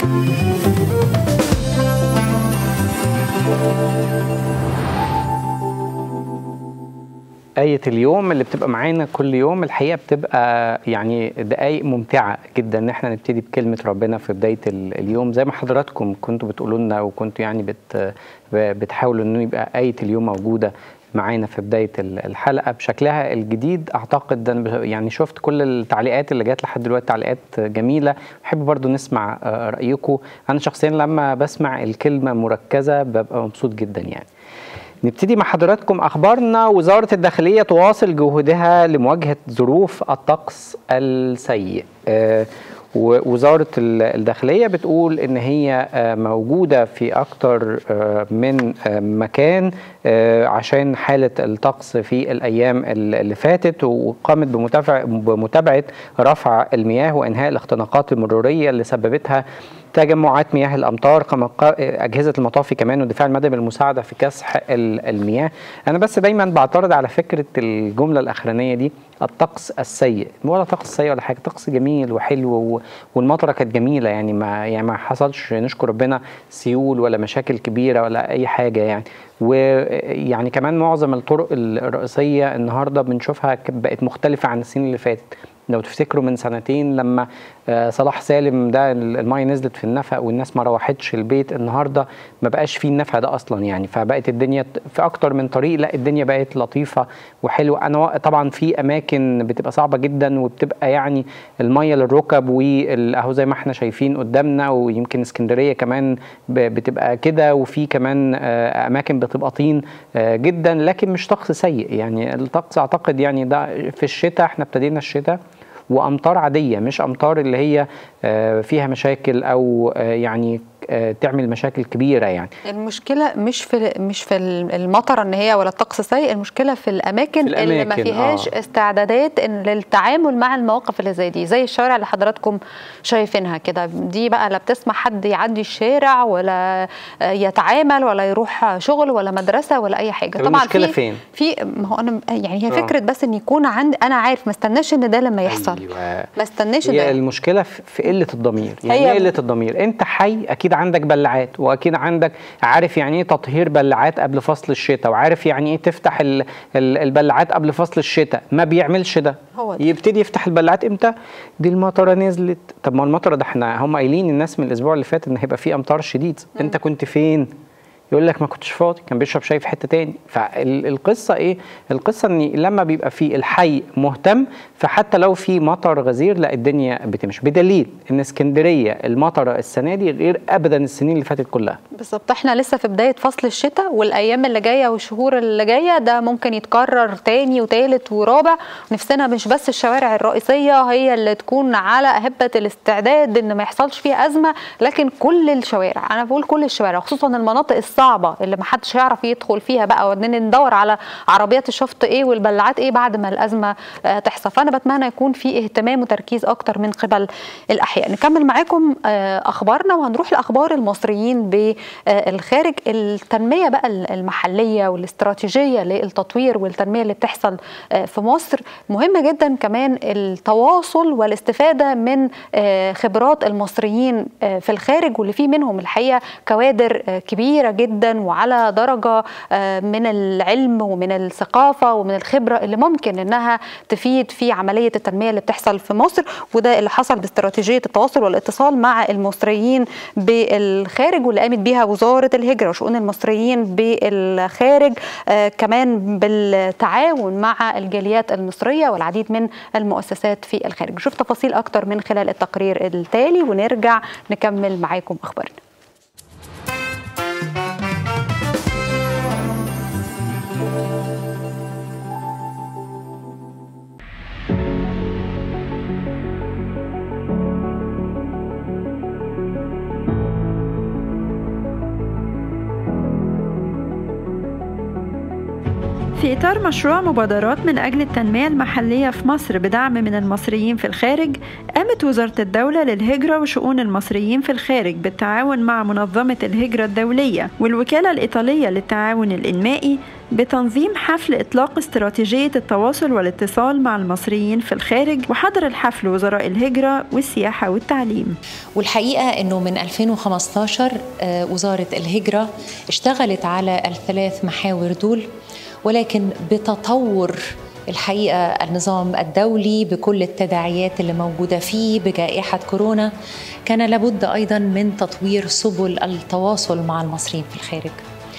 آية اليوم اللي بتبقى معانا كل يوم الحقيقة بتبقى يعني دقايق ممتعة جدا إن احنا نبتدي بكلمة ربنا في بداية ال- اليوم زي ما حضراتكم كنتوا بتقولوا لنا وكنتوا يعني بت بتحاولوا إنه يبقى آية اليوم موجودة معانا في بداية ال- الحلقة بشكلها الجديد أعتقد ده أنا بش- يعني شفت كل التعليقات اللي جات لحد دلوقتي تعليقات جميلة بحب برضو نسمع آه، رأيكم أنا شخصيا لما بسمع الكلمة مركزة ببقى مبسوط جدا يعني نبتدي مع حضراتكم اخبارنا وزاره الداخليه تواصل جهودها لمواجهه ظروف الطقس السيء آه، ووزاره ال- الداخليه بتقول ان هي آه، موجوده في اكتر آه، من آه، مكان آه، عشان حاله الطقس في الايام ال- اللي فاتت وقامت بمتابعه بمتابعه رفع المياه وانهاء الاختناقات المروريه اللي سببتها تجمعات مياه الامطار كما قا- اجهزه المطافي كمان والدفاع المدني بالمساعده في كسح ال- المياه انا بس دايما بعترض على فكره الجمله الاخرانيه دي الطقس السيء ولا طقس سيء ولا حاجه طقس جميل وحلو و- والمطره كانت جميله يعني ما يعني ما حصلش نشكر ربنا سيول ولا مشاكل كبيره ولا اي حاجه يعني ويعني كمان معظم الطرق الرئيسيه النهارده بنشوفها ك- بقت مختلفه عن السنين اللي فاتت لو تفتكروا من سنتين لما آه، صلاح سالم ده ال- المايه نزلت في النفق والناس ما روحتش البيت النهارده ما بقاش فيه النفق ده اصلا يعني فبقت الدنيا ت- في اكتر من طريق لا الدنيا بقت لطيفه وحلوه انا وا- طبعا في اماكن بتبقى صعبه جدا وبتبقى يعني المايه للركب واهو زي ما احنا شايفين قدامنا ويمكن اسكندريه كمان ب- بتبقى كده وفي كمان آه، اماكن بتبقى طين آه، جدا لكن مش طقس سيء يعني الطقس اعتقد يعني ده في الشتاء احنا ابتدينا الشتاء وامطار عاديه مش امطار اللي هي آه، فيها مشاكل او آه، يعني آه، تعمل مشاكل كبيره يعني المشكله مش في مش في المطره ان هي ولا الطقس سيء المشكله في الاماكن, في اللي ما الأماكن، فيهاش آه. استعدادات إن للتعامل مع المواقف اللي زي دي زي الشوارع اللي حضراتكم شايفينها كده دي بقى لا بتسمح حد يعدي الشارع ولا آه، يتعامل ولا يروح شغل ولا مدرسه ولا اي حاجه طب المشكلة فين؟ في ما هو انا يعني هي آه. فكره بس ان يكون عندي انا عارف ما استناش ان ده لما يحصل أيوة. ما استناش هي ده المشكله في في قله الضمير يعني هي- ايه قله الضمير انت حي اكيد عندك بلعات واكيد عندك عارف يعني ايه تطهير بلعات قبل فصل الشتاء وعارف يعني ايه تفتح ال- ال- البلعات قبل فصل الشتاء ما بيعملش ده هو ده. يبتدي يفتح البلعات امتى دي المطره نزلت طب ما المطره ده احنا هم قايلين الناس من الاسبوع اللي فات ان هيبقى في امطار شديد انت كنت فين يقول لك ما كنتش فاضي كان بيشرب شاي في حته تاني فالقصه ايه القصه ان لما بيبقى في الحي مهتم فحتى لو في مطر غزير لا الدنيا بتمشي بدليل ان اسكندريه المطره السنه دي غير ابدا السنين اللي فاتت كلها بالظبط احنا لسه في بدايه فصل الشتاء والايام اللي جايه والشهور اللي جايه ده ممكن يتكرر تاني وتالت ورابع نفسنا مش بس الشوارع الرئيسيه هي اللي تكون على هبه الاستعداد ان ما يحصلش فيها ازمه لكن كل الشوارع انا بقول كل الشوارع خصوصا المناطق الصعبه اللي ما حدش هيعرف يدخل فيها بقى واننا ندور على عربيات الشفط ايه والبلعات ايه بعد ما الازمه آه، تحصل فانا بتمنى يكون في اهتمام وتركيز اكتر من قبل الاحياء نكمل معاكم آه، اخبارنا وهنروح لاخبار المصريين بالخارج التنميه بقى المحليه والاستراتيجيه للتطوير والتنميه اللي بتحصل آه، في مصر مهم جدا كمان التواصل والاستفاده من آه، خبرات المصريين آه، في الخارج واللي فيه منهم الحقيقه كوادر آه، كبيره جدا وعلى درجه آه، من العلم ومن الثقافه ومن الخبره اللي ممكن انها تفيد في عمليه التنميه اللي بتحصل في مصر وده اللي حصل باستراتيجيه التواصل والاتصال مع المصريين بالخارج واللي قامت بيها وزاره الهجره وشؤون المصريين بالخارج آه، كمان بالتعاون مع الجاليات المصريه والعديد من المؤسسات في الخارج نشوف تفاصيل اكتر من خلال التقرير التالي ونرجع نكمل معاكم اخبارنا في إطار مشروع مبادرات من أجل التنمية المحلية في مصر بدعم من المصريين في الخارج قامت وزارة الدولة للهجرة وشؤون المصريين في الخارج بالتعاون مع منظمة الهجرة الدولية والوكالة الإيطالية للتعاون الإنمائي بتنظيم حفل إطلاق استراتيجية التواصل والاتصال مع المصريين في الخارج وحضر الحفل وزراء الهجرة والسياحة والتعليم والحقيقة أنه من 2015 وزارة الهجرة اشتغلت على الثلاث محاور دول ولكن بتطور الحقيقة النظام الدولي بكل التداعيات اللي موجودة فيه بجائحة كورونا كان لابد أيضا من تطوير سبل التواصل مع المصريين في الخارج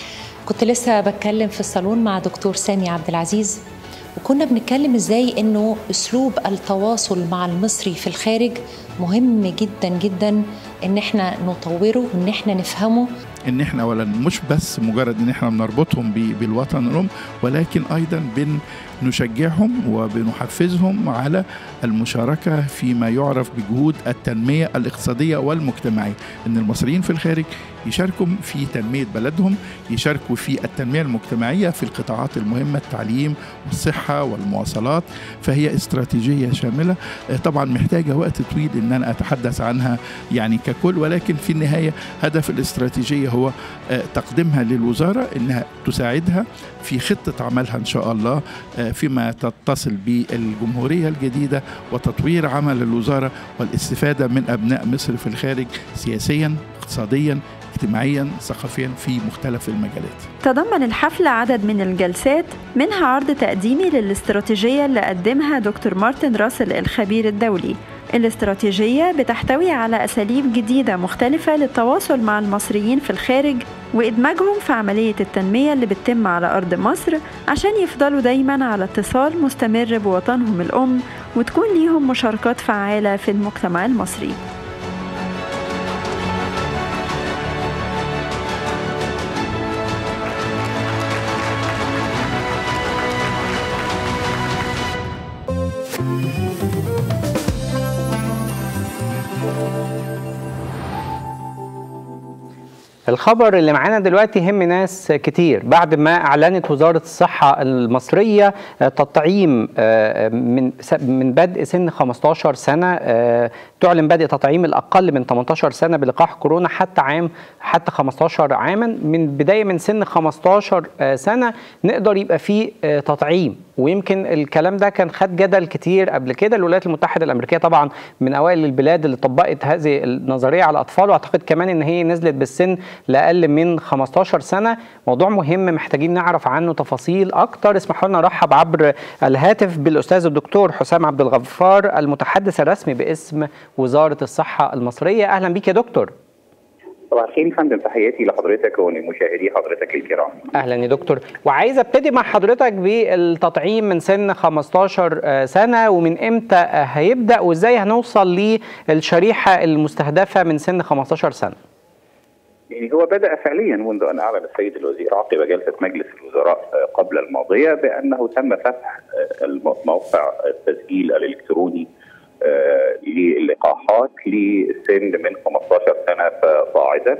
كنت لسه بتكلم في الصالون مع دكتور سامي عبد العزيز وكنا بنتكلم ازاي انه اسلوب التواصل مع المصري في الخارج مهم جدا جدا ان احنا نطوره وان احنا نفهمه ان احنا اولا مش بس مجرد ان احنا بنربطهم بالوطن الام ولكن ايضا بن نشجعهم وبنحفزهم على المشاركة فيما يعرف بجهود التنمية الاقتصادية والمجتمعية إن المصريين في الخارج يشاركوا في تنمية بلدهم يشاركوا في التنمية المجتمعية في القطاعات المهمة التعليم والصحة والمواصلات فهي استراتيجية شاملة طبعا محتاجة وقت طويل إن أنا أتحدث عنها يعني ككل ولكن في النهاية هدف الاستراتيجية هو تقديمها للوزارة إنها تساعدها في خطة عملها إن شاء الله فيما تتصل بالجمهورية الجديدة وتطوير عمل الوزارة والاستفادة من أبناء مصر في الخارج سياسيا اقتصاديا اجتماعيا ثقافيا في مختلف المجالات تضمن الحفل عدد من الجلسات منها عرض تقديمي للاستراتيجية اللي قدمها دكتور مارتن راسل الخبير الدولي الاستراتيجية بتحتوي على أساليب جديدة مختلفة للتواصل مع المصريين في الخارج وإدماجهم في عملية التنمية اللي بتتم على أرض مصر عشان يفضلوا دايما على اتصال مستمر بوطنهم الأم وتكون ليهم مشاركات فعالة في المجتمع المصري الخبر اللي معانا دلوقتي يهم ناس كتير بعد ما اعلنت وزاره الصحه المصريه تطعيم من من بدء سن 15 سنه تعلن بدء تطعيم الاقل من 18 سنه بلقاح كورونا حتى عام حتى 15 عاما من بدايه من سن 15 سنه نقدر يبقى فيه تطعيم ويمكن الكلام ده كان خد جدل كتير قبل كده الولايات المتحده الامريكيه طبعا من اوائل البلاد اللي طبقت هذه النظريه على الاطفال واعتقد كمان ان هي نزلت بالسن لاقل من 15 سنه موضوع مهم محتاجين نعرف عنه تفاصيل اكتر اسمحوا لنا نرحب عبر الهاتف بالاستاذ الدكتور حسام عبد الغفار المتحدث الرسمي باسم وزاره الصحه المصريه اهلا بيك يا دكتور صباح الخير فندم تحياتي لحضرتك ولمشاهدي حضرتك الكرام اهلا يا دكتور وعايز ابتدي مع حضرتك بالتطعيم من سن 15 سنه ومن امتى هيبدا وازاي هنوصل للشريحه المستهدفه من سن 15 سنه يعني هو بدا فعليا منذ ان اعلن السيد الوزير عقب جلسه مجلس الوزراء قبل الماضيه بانه تم فتح موقع التسجيل الالكتروني للقاحات لسن من 15 سنه فصاعدا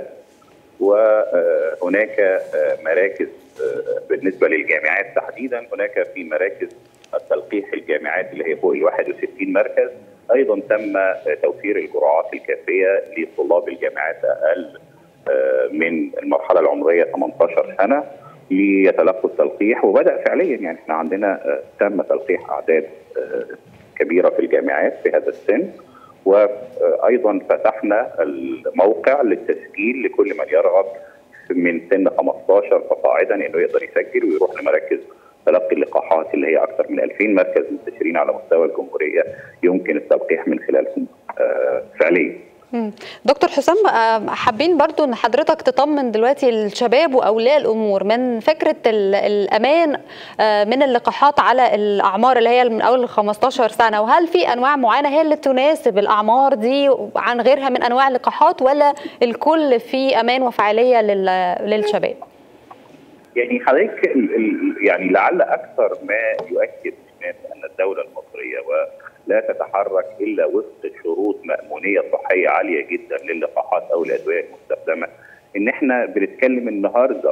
وهناك مراكز بالنسبه للجامعات تحديدا هناك في مراكز التلقيح الجامعات اللي هي فوق ال 61 مركز ايضا تم توفير الجرعات الكافيه لطلاب الجامعات اقل من المرحله العمريه 18 سنه ليتلقوا التلقيح وبدا فعليا يعني احنا عندنا تم تلقيح اعداد كبيره في الجامعات في هذا السن وايضا فتحنا الموقع للتسجيل لكل من يرغب من سن 15 فصاعدا انه يقدر يسجل ويروح لمراكز تلقي اللقاحات اللي هي اكثر من 2000 مركز منتشرين على مستوى الجمهوريه يمكن التلقيح من خلالهم فعليا. دكتور حسام حابين برضو ان حضرتك تطمن دلوقتي الشباب واولياء الامور من فكره الامان من اللقاحات على الاعمار اللي هي من اول 15 سنه وهل في انواع معينه هي اللي تناسب الاعمار دي عن غيرها من انواع اللقاحات ولا الكل في امان وفعاليه للشباب؟ يعني حضرتك يعني لعل اكثر ما يؤكد الناس ان الدوله المصريه لا تتحرك الا وفق شروط مامونيه صحيه عاليه جدا للقاحات او الادويه المستخدمه ان احنا بنتكلم النهارده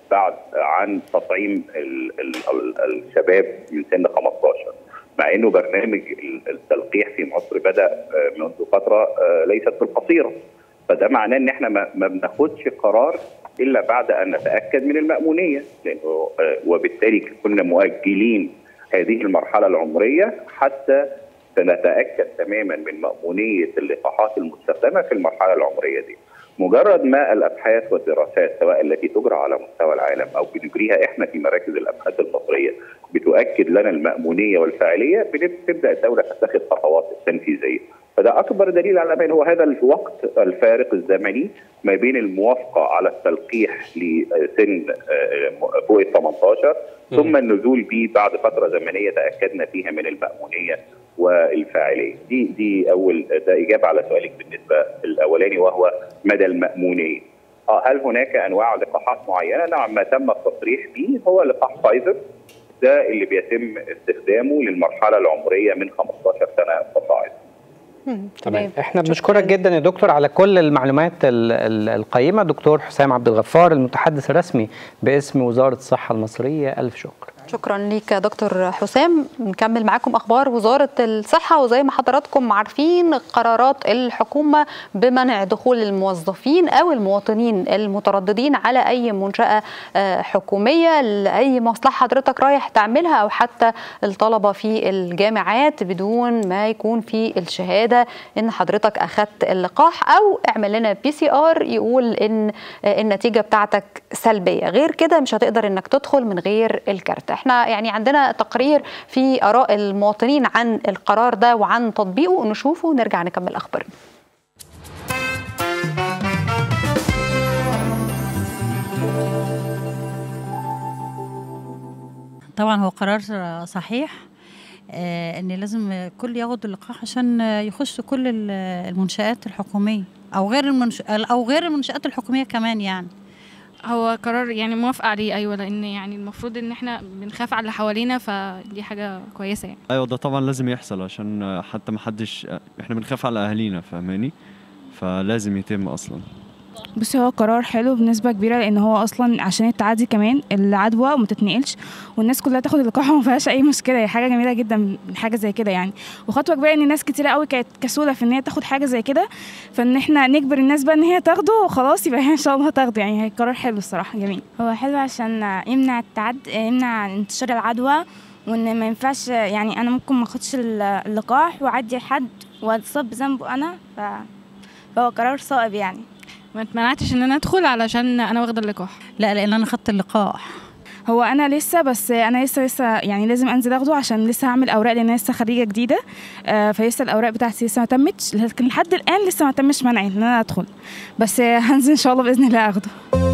بعد عن تطعيم ال ال ال الشباب من سن 15 مع انه برنامج التلقيح في مصر بدا منذ فتره ليست بالقصيره فده معناه ان احنا ما بناخدش قرار الا بعد ان نتاكد من المامونيه لانه وبالتالي كنا مؤجلين هذه المرحله العمريه حتى سنتاكد تماما من مامونيه اللقاحات المستخدمه في المرحله العمريه دي. مجرد ما الابحاث والدراسات سواء التي تجرى على مستوى العالم او بنجريها احنا في مراكز الابحاث المصريه بتؤكد لنا المامونيه والفاعليه بتبدا الدوله تتخذ خطوات تنفيذيه. فده اكبر دليل على الامان هو هذا الوقت الفارق الزمني ما بين الموافقه على التلقيح لسن فوق ال 18 ثم النزول به بعد فتره زمنيه تاكدنا فيها من المامونيه والفاعليه دي دي اول ده اجابه على سؤالك بالنسبه الاولاني وهو مدى المامونيه اه هل هناك انواع لقاحات معينه نعم ما تم التصريح به هو لقاح فايزر ده اللي بيتم استخدامه للمرحله العمريه من 15 سنه فصاعدا تمام احنا بنشكرك جدا يا دكتور على كل المعلومات ال ال القيمه دكتور حسام عبد الغفار المتحدث الرسمي باسم وزاره الصحه المصريه الف شكر شكرا ليك يا دكتور حسام نكمل معاكم اخبار وزاره الصحه وزي ما حضراتكم عارفين قرارات الحكومه بمنع دخول الموظفين او المواطنين المترددين على اي منشاه حكوميه لاي مصلحه حضرتك رايح تعملها او حتى الطلبه في الجامعات بدون ما يكون في الشهاده ان حضرتك اخذت اللقاح او اعمل لنا بي سي ار يقول ان النتيجه بتاعتك سلبيه غير كده مش هتقدر انك تدخل من غير الكارت احنا يعني عندنا تقرير في اراء المواطنين عن القرار ده وعن تطبيقه نشوفه ونرجع نكمل اخبارنا طبعا هو قرار صحيح آه ان لازم كل ياخد اللقاح عشان يخش كل المنشات الحكوميه او غير المنش... او غير المنشات الحكوميه كمان يعني هو قرار يعني موافقة عليه أيوة لأن يعني المفروض إن إحنا بنخاف على اللي حوالينا فدي حاجة كويسة يعني أيوة ده طبعا لازم يحصل عشان حتى محدش إحنا بنخاف على أهالينا فاهماني فلازم يتم أصلا بصي هو قرار حلو بنسبة كبيرة لأن هو أصلا عشان التعدي كمان العدوى وما تتنقلش والناس كلها تاخد اللقاح وما فيهاش أي مشكلة هي حاجة جميلة جدا حاجة زي كده يعني وخطوة كبيرة إن ناس كتيرة قوي كانت كسولة في إن هي تاخد حاجة زي كده فإن إحنا نجبر الناس بقى إن هي تاخده وخلاص يبقى هي إن شاء الله تاخده يعني هي قرار حلو الصراحة جميل هو حلو عشان يمنع التعد يمنع انتشار العدوى وإن ما ينفعش يعني أنا ممكن ما أخدش اللقاح وأعدي حد وأتصاب بذنبه أنا ف... فهو قرار صائب يعني ما اتمنعتش ان انا ادخل علشان انا واخده اللقاح لا لان انا خدت اللقاح هو انا لسه بس انا لسه لسه يعني لازم انزل اخده عشان لسه هعمل اوراق لان انا لسه خريجه جديده آه فلسه الاوراق بتاعتي لسه ما تمتش لكن لحد الان لسه ما تمش منعي ان انا ادخل بس هنزل ان شاء الله باذن الله اخده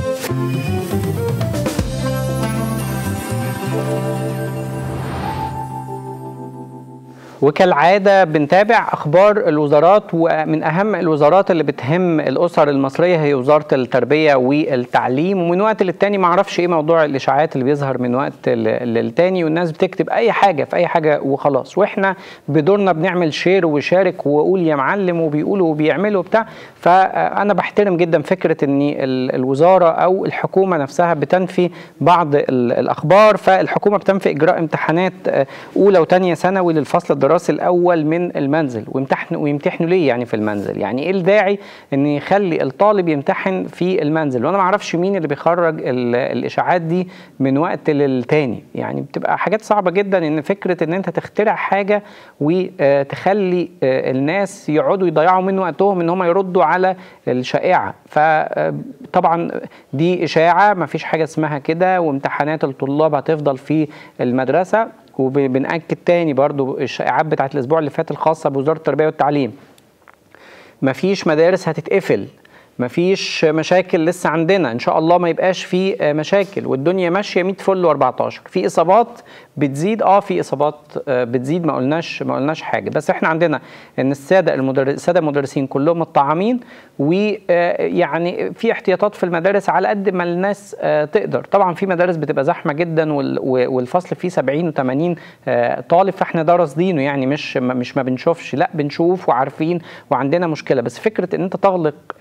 وكالعاده بنتابع اخبار الوزارات ومن اهم الوزارات اللي بتهم الاسر المصريه هي وزاره التربيه والتعليم ومن وقت للتاني ما اعرفش ايه موضوع الاشاعات اللي بيظهر من وقت للتاني والناس بتكتب اي حاجه في اي حاجه وخلاص واحنا بدورنا بنعمل شير وشارك وقول يا معلم وبيقولوا وبيعملوا بتاع فانا بحترم جدا فكره ان الوزاره او الحكومه نفسها بتنفي بعض الاخبار فالحكومه بتنفي اجراء امتحانات اولى وثانيه ثانوي للفصل الدراسي الاول من المنزل ويمتحنوا ويمتحنوا ليه يعني في المنزل يعني ايه الداعي ان يخلي الطالب يمتحن في المنزل وانا ما اعرفش مين اللي بيخرج الاشاعات دي من وقت للتاني يعني بتبقى حاجات صعبه جدا ان فكره ان انت تخترع حاجه وتخلي الناس يقعدوا يضيعوا من وقتهم ان هم يردوا على الشائعه فطبعا دي اشاعه ما فيش حاجه اسمها كده وامتحانات الطلاب هتفضل في المدرسه وبنأكد تاني برضو الشائعات بتاعت الأسبوع اللي فات الخاصة بوزارة التربية والتعليم مفيش مدارس هتتقفل مفيش مشاكل لسه عندنا ان شاء الله ما يبقاش في مشاكل والدنيا ماشيه 100 فل و14 في اصابات بتزيد اه في اصابات بتزيد ما قلناش ما قلناش حاجه بس احنا عندنا ان الساده المدرس الساده المدرسين كلهم مطعمين ويعني في احتياطات في المدارس على قد ما الناس تقدر طبعا في مدارس بتبقى زحمه جدا والفصل فيه 70 و80 طالب فاحنا ده راصدينه يعني مش مش ما بنشوفش لا بنشوف وعارفين وعندنا مشكله بس فكره ان انت تغلق المدارس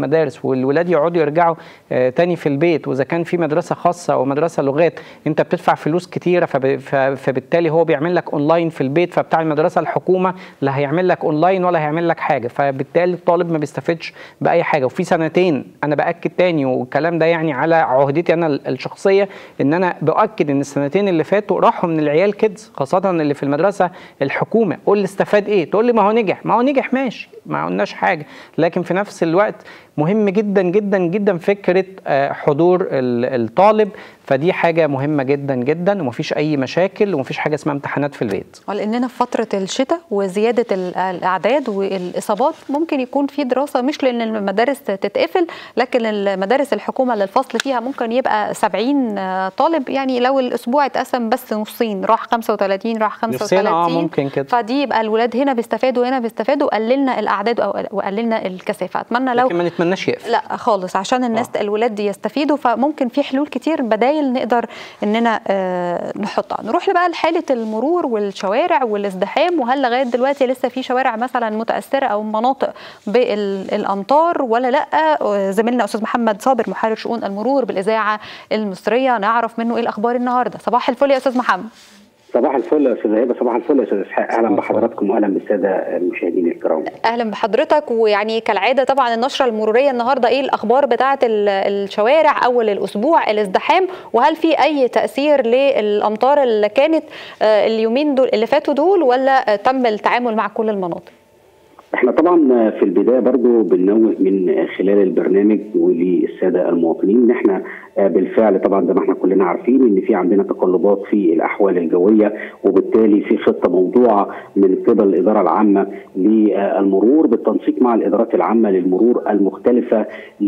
المدارس والولاد يقعدوا يرجعوا آه، تاني في البيت واذا كان في مدرسه خاصه او مدرسه لغات انت بتدفع فلوس كتيره فب... ف- فبالتالي هو بيعمل لك اونلاين في البيت فبتاع المدرسه الحكومه لا هيعمل لك اونلاين ولا هيعمل لك حاجه فبالتالي الطالب ما بيستفادش باي حاجه وفي سنتين انا باكد تاني والكلام ده يعني على عهدتي انا ال- الشخصيه ان انا باكد ان السنتين اللي فاتوا راحوا من العيال كيدز خاصه اللي في المدرسه الحكومه قول لي استفاد ايه تقول لي ما هو نجح ما هو نجح ماشي ما قلناش حاجه لكن في نفس الوقت مهم جدا جدا جدا فكره آه، حضور ال- الطالب فدي حاجه مهمه جدا جدا ومفيش اي مشاكل ومفيش حاجه اسمها امتحانات في البيت ولاننا في فتره الشتاء وزياده ال- الاعداد والاصابات ممكن يكون في دراسه مش لان المدارس تتقفل لكن المدارس الحكومه اللي الفصل فيها ممكن يبقى 70 طالب يعني لو الاسبوع اتقسم بس نصين راح 35 راح نفسنا اه 35 ممكن كده فدي يبقى الولاد هنا بيستفادوا وهنا بيستفادوا قللنا الاعداد أو وقللنا الكثافه اتمنى لو لكن ما نتمناش يقفل لا خالص عشان الناس آه. الولاد دي يستفيدوا فممكن في حلول كتير بدايل نقدر اننا آه نحطها نروح بقى لحاله المرور والشوارع والازدحام وهل لغايه دلوقتي لسه في شوارع مثلا متاثره او مناطق بالامطار ولا لا آه، زميلنا استاذ محمد صابر محرر شؤون المرور بالاذاعه المصريه نعرف منه ايه الاخبار النهارده صباح الفل يا استاذ محمد صباح الفل يا استاذ هبه صباح الفل يا استاذ اسحاق اهلا بحضراتكم واهلا بالساده المشاهدين الكرام اهلا بحضرتك ويعني كالعاده طبعا النشره المروريه النهارده ايه الاخبار بتاعه ال- الشوارع اول الاسبوع الازدحام وهل في اي تاثير للامطار اللي كانت آه، اليومين دول اللي فاتوا دول ولا آه، تم التعامل مع كل المناطق احنا طبعا في البدايه برضو بننوه من خلال البرنامج وللساده المواطنين ان احنا بالفعل طبعا زي ما احنا كلنا عارفين ان في عندنا تقلبات في الاحوال الجويه وبالتالي في خطه موضوعه من قبل الاداره العامه للمرور بالتنسيق مع الادارات العامه للمرور المختلفه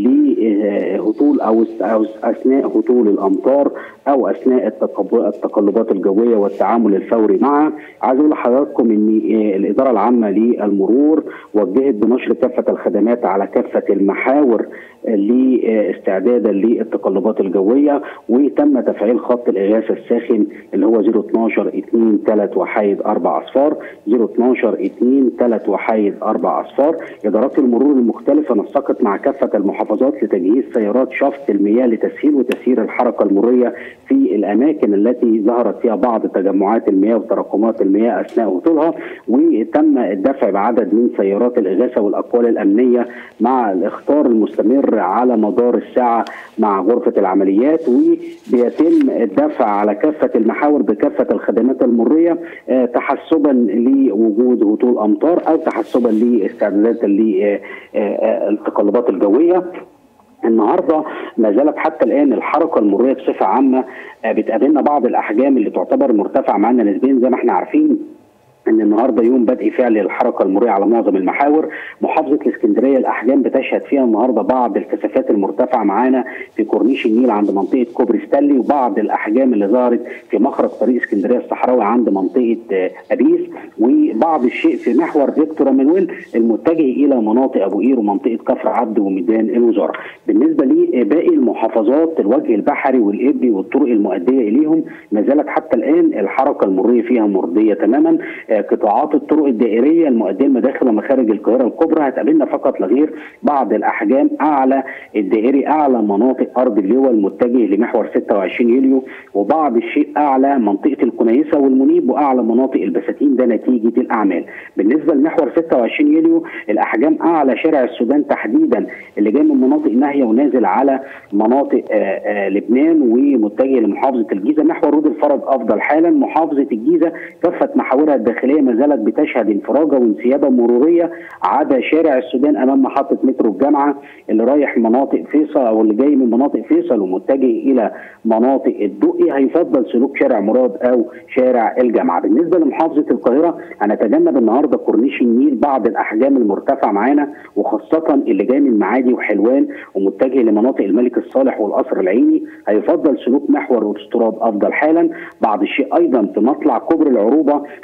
لهطول او أو اثناء هطول الامطار او اثناء التقب- التقلبات الجويه والتعامل الفوري معها عايز اقول لحضراتكم ان الاداره العامه للمرور وجهت بنشر كافه الخدمات على كافه المحاور لاستعدادا للتقلبات الجويه وتم تفعيل خط الاغاثه الساخن اللي هو 012 2 3 وحيد 4 اصفار 012 2 3 وحيد 4 اصفار ادارات المرور المختلفه نسقت مع كافه المحافظات لتجهيز سيارات شفط المياه لتسهيل وتسيير الحركه المروريه في الاماكن التي ظهرت فيها بعض تجمعات المياه وتراكمات المياه اثناء هطولها وتم الدفع بعدد من سيارات الاغاثه والاقوال الامنيه مع الاخطار المستمر على مدار الساعه مع غرفه العمليات وبيتم الدفع على كافه المحاور بكافه الخدمات المريه آه، تحسبا لوجود هطول امطار او تحسبا لاستعدادات للتقلبات الجويه النهارده ما زالت حتى الان الحركه المروريه بصفه عامه آه، بتقابلنا بعض الاحجام اللي تعتبر مرتفعه معانا نسبيا زي ما احنا عارفين ان النهارده يوم بدء فعل الحركه المروريه على معظم المحاور محافظه الاسكندريه الاحجام بتشهد فيها النهارده بعض الكثافات المرتفعه معانا في كورنيش النيل عند منطقه كوبري ستانلي وبعض الاحجام اللي ظهرت في مخرج طريق اسكندريه الصحراوي عند منطقه آه، ابيس وبعض الشيء في محور فيكتور مانويل المتجه الى مناطق ابو قير ومنطقه كفر عبد وميدان الوزاره بالنسبه لباقي المحافظات الوجه البحري والابلي والطرق المؤديه اليهم ما زالت حتى الان الحركه المروريه فيها مرضيه تماما آه، قطاعات الطرق الدائريه المؤديه لمداخل ومخارج القاهره الكبرى هتقابلنا فقط لغير بعض الاحجام اعلى الدائري اعلى مناطق ارض اللواء المتجه لمحور 26 يوليو وبعض الشيء اعلى منطقه الكنيسه والمنيب واعلى مناطق البساتين ده نتيجه الاعمال بالنسبه لمحور 26 يوليو الاحجام اعلى شارع السودان تحديدا اللي جاي من مناطق ناهيه ونازل على مناطق آه، آه، لبنان ومتجه لمحافظه الجيزه محور رود الفرج افضل حالا محافظه الجيزه كافه محاورها الداخليه ما زالت بتشهد انفراجه وانسيابه مروريه عدا شارع السودان امام محطه مترو الجامعه اللي رايح مناطق فيصل او اللي جاي من مناطق فيصل ومتجه الى مناطق الدقي هيفضل سلوك شارع مراد او شارع الجامعه بالنسبه لمحافظه القاهره هنتجنب النهارده كورنيش النيل بعض الاحجام المرتفعه معانا وخاصه اللي جاي من معادي وحلوان ومتجه لمناطق الملك الصالح والقصر العيني هيفضل سلوك محور الاستراد افضل حالا بعض الشيء ايضا في مطلع كوبري العروبه اللي جاي دلوقتي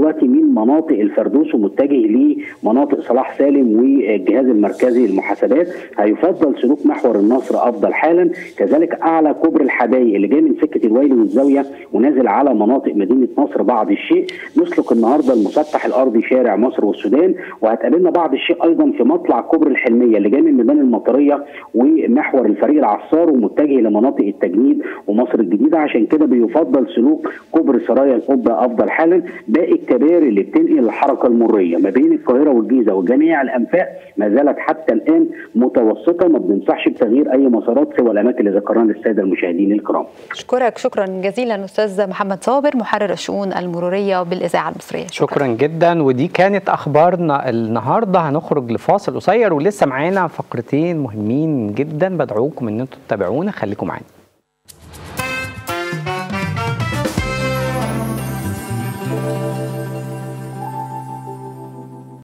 دلوقتي من مناطق الفردوس ومتجه لمناطق صلاح سالم والجهاز المركزي للمحاسبات هيفضل سلوك محور النصر افضل حالا كذلك اعلى كوبري الحدائق اللي جاي من سكه الويل والزاويه ونازل على مناطق مدينه نصر بعض الشيء نسلك النهارده المسطح الارضي شارع مصر والسودان وهتقابلنا بعض الشيء ايضا في مطلع كوبري الحلميه اللي جاي من ميدان المطريه ومحور الفريق العصار ومتجه لمناطق التجنيد ومصر الجديده عشان كده بيفضل سلوك كوبري سرايا القبه افضل حالا باقي الكباري اللي بتنقل الحركه المريه ما بين القاهره والجيزه وجميع الانفاق ما زالت حتى الان متوسطه ما بننصحش بتغيير اي مسارات سوى الاماكن اللي ذكرناها للساده المشاهدين الكرام. اشكرك شكرا جزيلا استاذ محمد صابر محرر الشؤون المروريه بالاذاعه المصريه شكرا, شكرا جدا ودي كانت اخبارنا النهارده هنخرج لفاصل قصير ولسه معانا فقرتين مهمين جدا بدعوكم ان انتم تتابعونا خليكم معانا